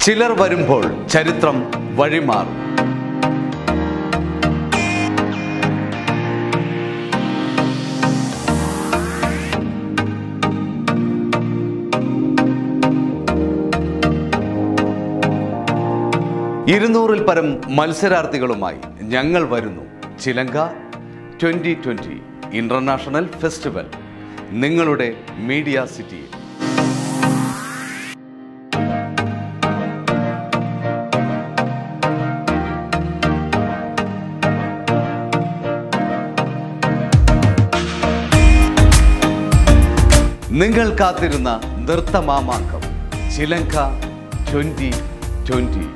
ചിലർ വരുമ്പോൾ ചരിത്രം വഴിമാറും ഇരുന്നൂറിൽ പരം മത്സരാർത്ഥികളുമായി ഞങ്ങൾ വരുന്നു Chilanka twenty twenty international festival നിങ്ങളുടെ മീഡിയ സിറ്റിയിൽ നിങ്ങൾ കാത്തിരുന്ന നൃത്തമാമാങ്കം ചിലങ്ക ട്വൻ്റി ട്വൻ്റി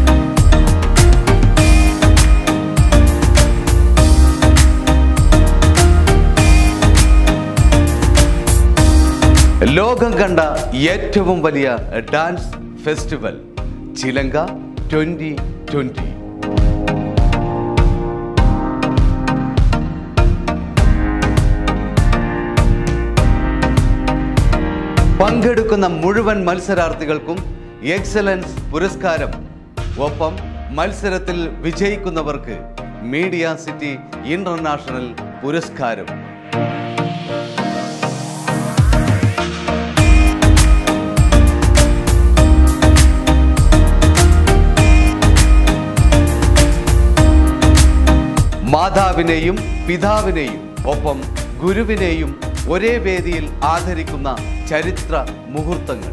ലോകം കണ്ട ഏറ്റവും വലിയ dance festival Chilanka twenty twenty പങ്കെടുക്കുന്ന മുഴുവൻ മത്സരാർത്ഥികൾക്കും എക്സലൻസ് പുരസ്കാരം ഒപ്പം മത്സരത്തിൽ വിജയിക്കുന്നവർക്ക് മീഡിയ സിറ്റി ഇന്റർനാഷണൽ പുരസ്കാരം മാതാവിനെയും പിതാവിനെയും ഒപ്പം ഗുരുവിനെയും ഒരേ വേദിയിൽ ആദരിക്കുന്ന ചരിത്ര മുഹൂർത്തങ്ങൾ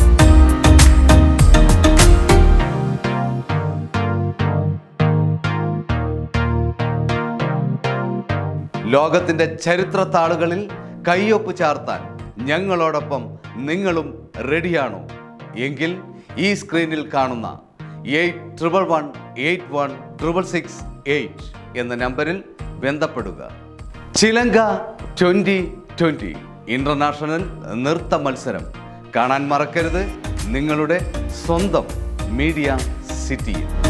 ലോകത്തിന്റെ ചരിത്ര താളുകളിൽ കയ്യൊപ്പ് ചാർത്താൻ ഞങ്ങളോടൊപ്പം നിങ്ങളും റെഡിയാണോ എങ്കിൽ ഈ സ്ക്രീനിൽ കാണുന്ന eight triple one eight one triple six eight എന്ന നമ്പറിൽ ബന്ധപ്പെടുക ചിലങ്ക ട്വൻ്റി ട്വൻ്റി ഇൻ്റർനാഷണൽ നൃത്ത മത്സരം കാണാൻ മറക്കരുത് നിങ്ങളുടെ സ്വന്തം മീഡിയ സിറ്റിയിൽ